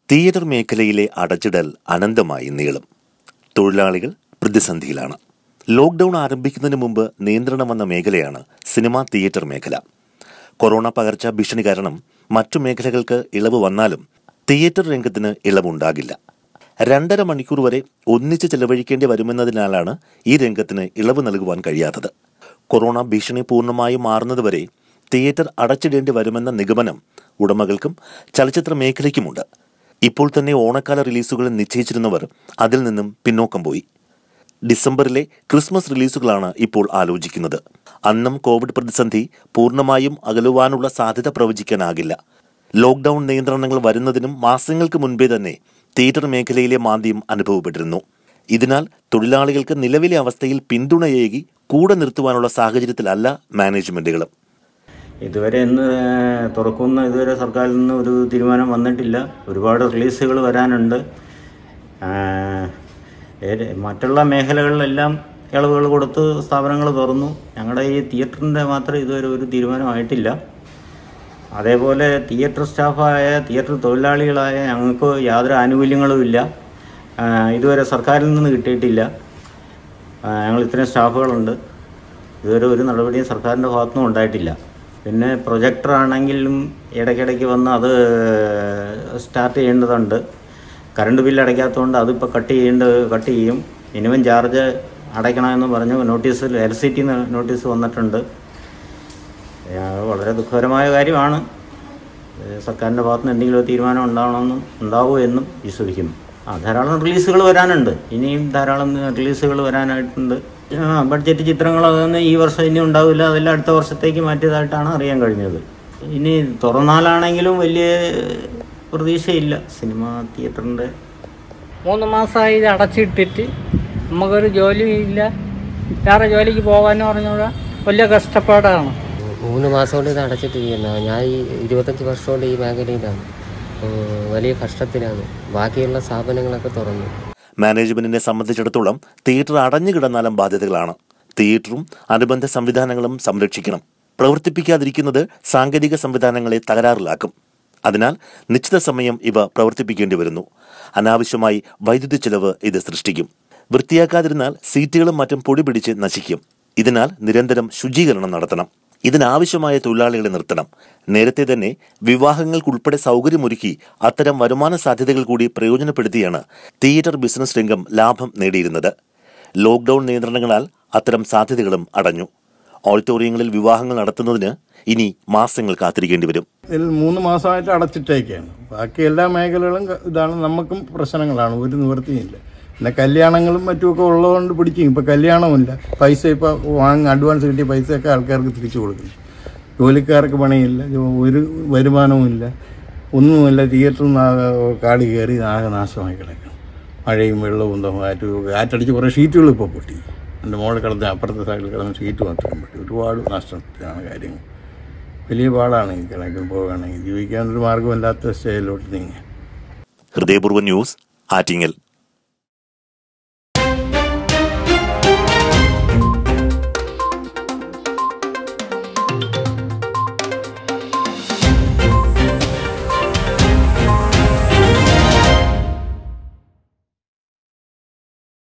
theatre മേഖലയിലെ അടച്ചിടൽ അനന്തമായി നീളും തൊഴിലാളികൾ പ്രതിസന്ധിയിലാണ് ലോക്ക്ഡൌൺ ആരംഭിക്കുന്നതിന് മുമ്പ് നിയന്ത്രണം വന്ന മേഖലയാണ് സിനിമാ തിയേറ്റർ മേഖല കൊറോണ പകർച്ച ഭീഷണി കാരണം മറ്റു മേഖലകൾക്ക് ഇളവ് വന്നാലും തിയേറ്റർ രംഗത്തിന് ഇളവുണ്ടാകില്ല രണ്ടര മണിക്കൂർ വരെ ഒന്നിച്ച് ചെലവഴിക്കേണ്ടി വരുമെന്നതിനാലാണ് ഈ രംഗത്തിന് ഇളവ് നൽകുവാൻ കഴിയാത്തത് കൊറോണ ഭീഷണി പൂർണ്ണമായും മാറുന്നതുവരെ തിയേറ്റർ അടച്ചിടേണ്ടി വരുമെന്ന നിഗമനം ഉടമകൾക്കും ചലച്ചിത്ര മേഖലയ്ക്കുമുണ്ട് ഇപ്പോൾ തന്നെ ഓണക്കാല റിലീസുകൾ നിശ്ചയിച്ചിരുന്നവർ അതിൽ നിന്നും പിന്നോക്കം പോയി ഡിസംബറിലെ ക്രിസ്മസ് റിലീസുകളാണ് ഇപ്പോൾ ആലോചിക്കുന്നത് അന്നും കോവിഡ് പ്രതിസന്ധി പൂർണ്ണമായും അകലുവാനുള്ള സാധ്യത പ്രവചിക്കാനാകില്ല ലോക്ക്ഡൌൺ നിയന്ത്രണങ്ങൾ വരുന്നതിനും മാസങ്ങൾക്ക് മുൻപേ തന്നെ തിയേറ്റർ മേഖലയിലെ മാന്ദ്യം അനുഭവപ്പെട്ടിരുന്നു ഇതിനാൽ തൊഴിലാളികൾക്ക് നിലവിലെ അവസ്ഥയിൽ പിന്തുണയേകി കൂടെ നിർത്തുവാനുള്ള സാഹചര്യത്തിലല്ല മാനേജ്മെന്റുകളും ഇതുവരെ ഇന്ന് തുറക്കുന്ന ഇതുവരെ സർക്കാരിൽ നിന്ന് ഒരു തീരുമാനം വന്നിട്ടില്ല ഒരുപാട് റിലീസുകൾ വരാനുണ്ട് ആ, ഏത് മറ്റുള്ള മേഖലകളിലെല്ലാം ഇളവുകൾ കൊടുത്ത് സ്ഥാപനങ്ങൾ തുറന്നു ഞങ്ങളുടെ ഈ തിയേറ്ററിൻ്റെ മാത്രം ഇതുവരെ ഒരു തീരുമാനമായിട്ടില്ല അതേപോലെ തിയേറ്റർ സ്റ്റാഫായ തിയേറ്റർ തൊഴിലാളികളായ ഞങ്ങൾക്ക് യാതൊരു ആനുകൂല്യങ്ങളും ഇല്ല ആ, ഇതുവരെ സർക്കാരിൽ നിന്ന് കിട്ടിയിട്ടില്ല ആ, ഞങ്ങൾ ഇത്രയും സ്റ്റാഫുകളുണ്ട് ഇതുവരെ ഒരു നടപടിയും സർക്കാരിൻ്റെ ഭാഗത്തുനിന്നും ഉണ്ടായിട്ടില്ല പിന്നെ പ്രൊജക്ടർ ആണെങ്കിലും ഇടയ്ക്കിടയ്ക്ക് വന്ന് അത് സ്റ്റാർട്ട് ചെയ്യേണ്ടതുണ്ട് കറണ്ട് ബില്ല് അടയ്ക്കാത്തതുകൊണ്ട് അതിപ്പോൾ കട്ട് ചെയ്യേണ്ട കട്ട് ചെയ്യും മിനിമം ചാർജ് അടയ്ക്കണമെന്ന് പറഞ്ഞു നോട്ടീസിൽ എൽ സി ടി നോട്ടീസ് വന്നിട്ടുണ്ട് അത് വളരെ ദുഃഖകരമായ കാര്യമാണ് ഏഹ് സർക്കാരിൻ്റെ ഭാഗത്ത് നിന്ന് എന്തെങ്കിലും ഒരു തീരുമാനം ഉണ്ടാവണമെന്നും ഉണ്ടാവുമോ എന്നും വിശ്വസിക്കുന്നു ആ ധാരാളം റിലീസുകൾ വരാനുണ്ട് ഇനിയും ധാരാളം റിലീസുകൾ വരാനായിട്ടുണ്ട് ആ, ബഡ്ജറ്റ് ചിത്രങ്ങളൊന്നും ഈ വർഷം ഇനി ഉണ്ടാവില്ല അതെല്ലാം അടുത്ത വർഷത്തേക്ക് മാറ്റിയതായിട്ടാണ് അറിയാൻ കഴിഞ്ഞത് ഇനി തുറന്നാലാണെങ്കിലും വലിയ പ്രതീക്ഷയില്ല സിനിമ തിയേറ്ററിൻ്റെ മൂന്ന് മാസമായി ഇത് അടച്ചിട്ടിട്ട് നമുക്കൊരു ജോലിയും ഇല്ല വേറെ ജോലിക്ക് പോകാനും പറഞ്ഞൂടാ വലിയ കഷ്ടപ്പാടാണ് മൂന്ന് മാസം കൊണ്ട് ഇത് അടച്ചിട്ടിരിക്കുന്ന ഞാൻ ഈ ഇരുപത്തഞ്ച് വർഷം കൊണ്ട് ഈ മേഖലയിലാണ് ഉം, വലിയ കഷ്ടത്തിലാണ് ബാക്കിയുള്ള സ്ഥാപനങ്ങളൊക്കെ തുറന്നു മാനേജ്മെന്റിനെ സംബന്ധിച്ചിടത്തോളം തിയേറ്റർ അടഞ്ഞു കിടന്നാലും ബാധ്യതകളാണ് തിയേറ്ററും അനുബന്ധ സംവിധാനങ്ങളും സംരക്ഷിക്കണം പ്രവർത്തിപ്പിക്കാതിരിക്കുന്നത് സാങ്കേതിക സംവിധാനങ്ങളെ തകരാറിലാക്കും അതിനാൽ നിശ്ചിത സമയം ഇവ പ്രവർത്തിപ്പിക്കേണ്ടി വരുന്നു അനാവശ്യമായി വൈദ്യുതി ചെലവ് ഇത് സൃഷ്ടിക്കും വൃത്തിയാക്കാതിരുന്നാൽ സീറ്റുകളും മറ്റും പൊടി പിടിച്ച് നശിക്കും ഇതിനാൽ നിരന്തരം ശുചീകരണം നടത്തണം ഇതിനാവശ്യമായ തൊഴിലാളികളെ നിർത്തണം നേരത്തെ തന്നെ വിവാഹങ്ങൾക്കുൾപ്പെടെ സൗകര്യമൊരുക്കി അത്തരം വരുമാന സാധ്യതകൾ കൂടി പ്രയോജനപ്പെടുത്തിയാണ് തിയേറ്റർ ബിസിനസ് രംഗം ലാഭം നേടിയിരുന്നത് ലോക്ക്ഡൌൺ നിയന്ത്രണങ്ങളാൽ അത്തരം സാധ്യതകളും അടഞ്ഞു ഓഡിറ്റോറിയങ്ങളിൽ വിവാഹങ്ങൾ നടത്തുന്നതിന് ഇനി മാസങ്ങൾ കാത്തിരിക്കേണ്ടി വരും ഇതിൽ മൂന്ന് മാസമായിട്ട് അടച്ചിട്ടേക്കാണ് ബാക്കി എല്ലാ മേഖലകളും ക- ഇതാണ് നമുക്കും പ്രശ്നങ്ങളാണ് ഒരു നിവൃത്തിയില്ല പിന്നെ കല്യാണങ്ങളും മറ്റുമൊക്കെ ഉള്ളതുകൊണ്ട് പിടിക്കും ഇപ്പം കല്യാണമില്ല പൈസ ഇപ്പോൾ വാങ്ങി അഡ്വാൻസ് കിട്ടിയ പൈസയൊക്കെ ആൾക്കാർക്ക് തിരിച്ചു കൊടുക്കുന്നു ജോലിക്കാർക്ക് പണിയില്ല ജോ- ഒരു വരുമാനവുമില്ല ഒന്നുമില്ല തിയേറ്ററിൽ നിന്ന് ആകെ കാട് കയറി ആകെ നാശമായി കിടക്കും മഴയും വെള്ളവും ഇതും കാറ്റും കാറ്റടിച്ച് കുറേ ഷീറ്റുകൾ ഇപ്പോൾ പൊട്ടി എൻ്റെ മോളിൽ കിടന്ന് അപ്പുറത്തെ സൈഡിൽ കിടന്ന് ഷീറ്റ് മാത്രം പൊട്ടി ഒരുപാട് നഷ്ടത്തിലാണ് കാര്യങ്ങൾ വലിയ പാടാണ് ഈ കണക്കിൽ പോവുകയാണെങ്കിൽ ജീവിക്കാനൊരു മാർഗമില്ലാത്ത സ്റ്റേജിലോട്ട് നീങ്ങി ഹൃദയപൂർവ്വ ന്യൂസ് ആറ്റിങ്ങൽ